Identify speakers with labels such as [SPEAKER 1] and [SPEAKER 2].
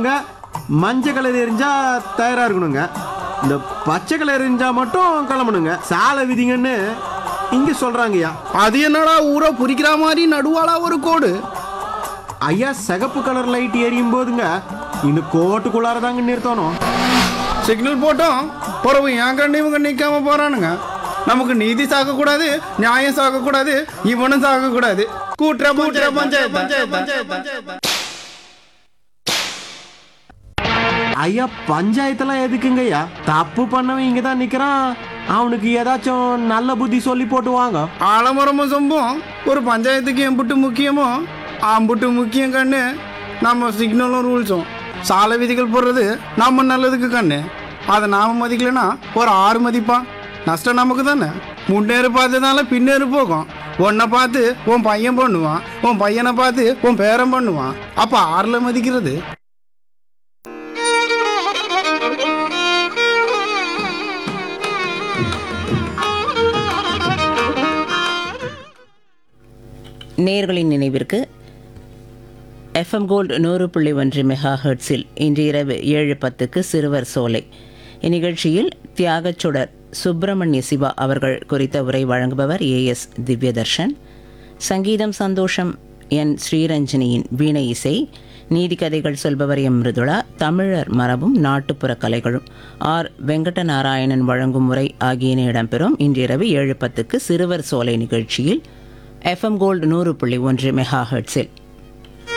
[SPEAKER 1] சொல்றாங்க மஞ்சள் கலர் எரிஞ்சா தயாரா இருக்கணுங்க இந்த பச்சை கலர் எரிஞ்சா மட்டும் கிளம்பணுங்க சாலை விதிங்கன்னு இங்க சொல்றாங்கய்யா
[SPEAKER 2] அது என்னடா ஊரை புரிக்கிற மாதிரி நடுவாளா ஒரு கோடு
[SPEAKER 1] ஐயா சிகப்பு கலர் லைட் எரியும் போதுங்க இந்த கோட்டுக்குள்ளார தாங்க நிறுத்தணும்
[SPEAKER 2] சிக்னல் போட்டோம் பிறகு என் கண்டு இவங்க நிற்காம போறானுங்க நமக்கு நீதி சாக்கக்கூடாது நியாயம் சாக்கக்கூடாது இவனும் சாக்கக்கூடாது கூட்டுற கூட்டுற பஞ்சாயத்து
[SPEAKER 1] ஐயா பஞ்சாயத்தெல்லாம் எதுக்குங்கய்யா தப்பு பண்ணவன் இங்க தான் நிக்கிறான் அவனுக்கு ஏதாச்சும் நல்ல புத்தி சொல்லி போட்டு வாங்க
[SPEAKER 2] ஆலமரமும் சொம்பும் ஒரு பஞ்சாயத்துக்கு எம்புட்டு முக்கியமோ ஆம்புட்டு முக்கியம் கண்ணு நம்ம சிக்னலும் ரூல்ஸும் சாலை விதிகள் போடுறது நம்ம நல்லதுக்கு கண்ணு அதை நாம மதிக்கலைன்னா ஒரு ஆறு மதிப்பான் நஷ்டம் நமக்கு தானே முன்னேறு பார்த்ததுனால பின்னேறு போகும் உன்னை பார்த்து உன் பையன் பண்ணுவான் உன் பையனை பார்த்து உன் பேரன் பண்ணுவான் அப்போ ஆறில் மதிக்கிறது
[SPEAKER 3] நேர்களின் நினைவிற்கு எஃப்எம் கோல்டு நூறு புள்ளி ஒன்று மெகா ஹெர்ட்ஸில் இன்று இரவு ஏழு பத்துக்கு சிறுவர் சோலை இந்நிகழ்ச்சியில் தியாகச்சுடர் சுப்பிரமணிய சிவா அவர்கள் குறித்த உரை வழங்குபவர் ஏஎஸ் திவ்யதர்ஷன் சங்கீதம் சந்தோஷம் என் ஸ்ரீரஞ்சனியின் வீணை இசை நீதிக்கதைகள் சொல்பவர் எம் மிருதுளா தமிழர் மரபும் நாட்டுப்புற கலைகளும் ஆர் வெங்கட நாராயணன் வழங்கும் உரை ஆகியன இடம்பெறும் இன்றிரவு ஏழு பத்துக்கு சிறுவர் சோலை நிகழ்ச்சியில் எஃப்எம் கோல்டு நூறு புள்ளி ஒன்று மெகா ஹெர்ட்ஸில்